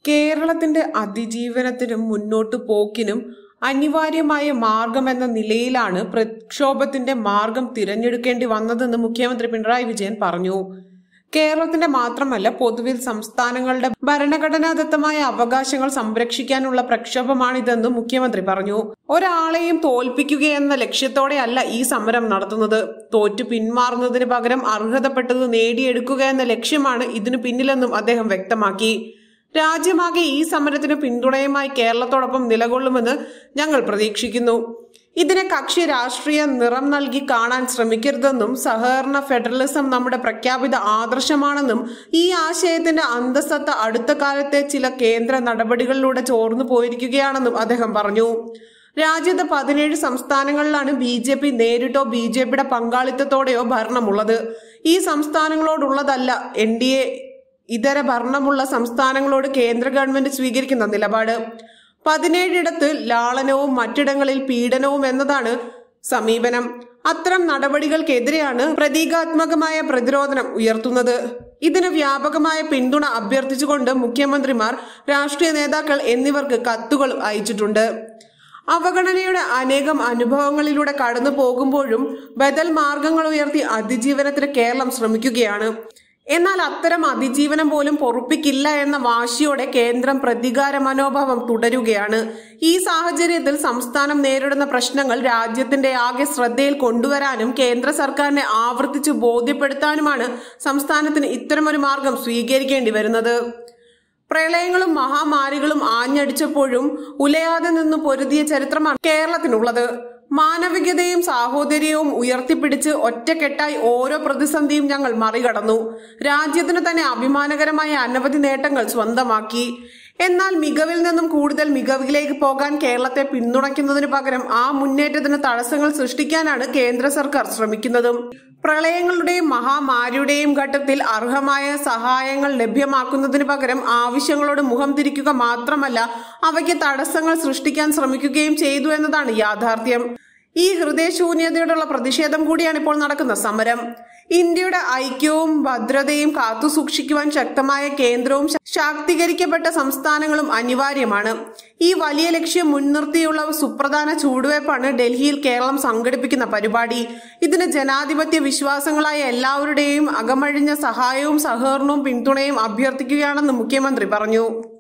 കേരളത്തിന്റെ അതിജീവനത്തിനും മുന്നോട്ടു പോക്കിനും അനിവാര്യമായ മാർഗമെന്ന നിലയിലാണ് പ്രക്ഷോഭത്തിന്റെ മാർഗം തിരഞ്ഞെടുക്കേണ്ടി വന്നതെന്ന് മുഖ്യമന്ത്രി പിണറായി വിജയൻ പറഞ്ഞു കേരളത്തിന്റെ മാത്രമല്ല പൊതുവിൽ സംസ്ഥാനങ്ങളുടെ ഭരണഘടനാദത്തമായ അവകാശങ്ങൾ സംരക്ഷിക്കാനുള്ള പ്രക്ഷോഭമാണിതെന്നും മുഖ്യമന്ത്രി പറഞ്ഞു ഒരാളെയും തോൽപ്പിക്കുകയെന്ന ലക്ഷ്യത്തോടെയല്ല ഈ സമരം നടത്തുന്നത് തോറ്റു പിന്മാറുന്നതിന് പകരം അർഹതപ്പെട്ടത് നേടിയെടുക്കുക എന്ന ലക്ഷ്യമാണ് ഇതിനു പിന്നിലെന്നും അദ്ദേഹം വ്യക്തമാക്കി രാജ്യമാകെ ഈ സമരത്തിന് പിന്തുണയുമായി കേരളത്തോടൊപ്പം നിലകൊള്ളുമെന്ന് ഞങ്ങൾ പ്രതീക്ഷിക്കുന്നു ഇതിനെ കക്ഷി രാഷ്ട്രീയ നിറം നൽകി കാണാൻ ശ്രമിക്കരുതെന്നും സഹകരണ ഫെഡറലിസം നമ്മുടെ പ്രഖ്യാപിത ആദർശമാണെന്നും ഈ ആശയത്തിന്റെ അന്തസത്ത അടുത്ത കാലത്തെ ചില കേന്ദ്ര നടപടികളിലൂടെ ചോർന്നു പോയിരിക്കുകയാണെന്നും അദ്ദേഹം പറഞ്ഞു രാജ്യത്ത് പതിനേഴ് സംസ്ഥാനങ്ങളിലാണ് ബി ജെ പി നേരിട്ടോ ബി ജെ പിയുടെ പങ്കാളിത്തത്തോടെയോ ഭരണമുള്ളത് ഈ സംസ്ഥാനങ്ങളോടുള്ളതല്ല എൻ ഡി എ ഇതര ഭരണമുള്ള സംസ്ഥാനങ്ങളോട് കേന്ദ്ര ഗവൺമെന്റ് സ്വീകരിക്കുന്ന നിലപാട് പതിനേഴിടത്ത് ലാളനവും മറ്റിടങ്ങളിൽ പീഡനവും എന്നതാണ് സമീപനം അത്തരം നടപടികൾക്കെതിരെയാണ് പ്രതീകാത്മകമായ പ്രതിരോധനം ഉയർത്തുന്നത് ഇതിന് വ്യാപകമായ പിന്തുണ അഭ്യർത്ഥിച്ചുകൊണ്ട് മുഖ്യമന്ത്രിമാർ രാഷ്ട്രീയ നേതാക്കൾ എന്നിവർക്ക് കത്തുകൾ അയച്ചിട്ടുണ്ട് അവഗണനയുടെ അനേകം അനുഭവങ്ങളിലൂടെ കടന്നു പോകുമ്പോഴും ബദൽ മാർഗങ്ങൾ ഉയർത്തി അതിജീവനത്തിന് കേരളം ശ്രമിക്കുകയാണ് എന്നാൽ അത്തരം അതിജീവനം പോലും പൊറുപ്പിക്കില്ല എന്ന വാശിയോടെ കേന്ദ്രം പ്രതികാര മനോഭാവം തുടരുകയാണ് ഈ സാഹചര്യത്തിൽ സംസ്ഥാനം നേരിടുന്ന പ്രശ്നങ്ങൾ രാജ്യത്തിന്റെ ആകെ ശ്രദ്ധയിൽ കൊണ്ടുവരാനും കേന്ദ്ര സർക്കാരിനെ ആവർത്തിച്ച് ബോധ്യപ്പെടുത്താനുമാണ് സംസ്ഥാനത്തിന് ഇത്തരമൊരു മാർഗം സ്വീകരിക്കേണ്ടി വരുന്നത് പ്രളയങ്ങളും മഹാമാരികളും ആഞ്ഞടിച്ചപ്പോഴും ഉലയാതെ നിന്ന് പൊരുതിയ ചരിത്രമാണ് കേരളത്തിനുള്ളത് മാനവികതയും സാഹോദര്യവും ഉയർത്തിപ്പിടിച്ച് ഒറ്റക്കെട്ടായി ഓരോ പ്രതിസന്ധിയും ഞങ്ങൾ മറികടന്നു രാജ്യത്തിന് തന്നെ അഭിമാനകരമായ അനവധി നേട്ടങ്ങൾ സ്വന്തമാക്കി എന്നാൽ മികവിൽ നിന്നും കൂടുതൽ മികവിലേക്ക് പോകാൻ കേരളത്തെ പിന്തുണയ്ക്കുന്നതിന് പകരം ആ മുന്നേറ്റത്തിന് തടസ്സങ്ങൾ സൃഷ്ടിക്കാനാണ് കേന്ദ്ര സർക്കാർ ശ്രമിക്കുന്നതും പ്രളയങ്ങളുടെയും മഹാമാരിയുടെയും ഘട്ടത്തിൽ അർഹമായ സഹായങ്ങൾ ലഭ്യമാക്കുന്നതിന് പകരം ആവശ്യങ്ങളോട് മുഖം തിരിക്കുക മാത്രമല്ല അവയ്ക്ക് തടസ്സങ്ങൾ സൃഷ്ടിക്കാൻ ശ്രമിക്കുകയും ചെയ്തു എന്നതാണ് യാഥാർത്ഥ്യം ഈ ഹൃദയശൂന്യതയോടുള്ള പ്രതിഷേധം കൂടിയാണ് ഇപ്പോൾ നടക്കുന്ന സമരം ഇന്ത്യയുടെ ഐക്യവും ഭദ്രതയും കാത്തുസൂക്ഷിക്കുവാൻ ശക്തമായ കേന്ദ്രവും ശാക്തീകരിക്കപ്പെട്ട സംസ്ഥാനങ്ങളും അനിവാര്യമാണ് ഈ വലിയ ലക്ഷ്യം മുൻനിർത്തിയുള്ള സുപ്രധാന ചുവടുവയ്പ്പാണ് ഡൽഹിയിൽ കേരളം സംഘടിപ്പിക്കുന്ന പരിപാടി ഇതിന് ജനാധിപത്യ വിശ്വാസങ്ങളായ എല്ലാവരുടെയും അകമഴിഞ്ഞ സഹായവും സഹകരണവും പിന്തുണയും അഭ്യർത്ഥിക്കുകയാണെന്ന് മുഖ്യമന്ത്രി പറഞ്ഞു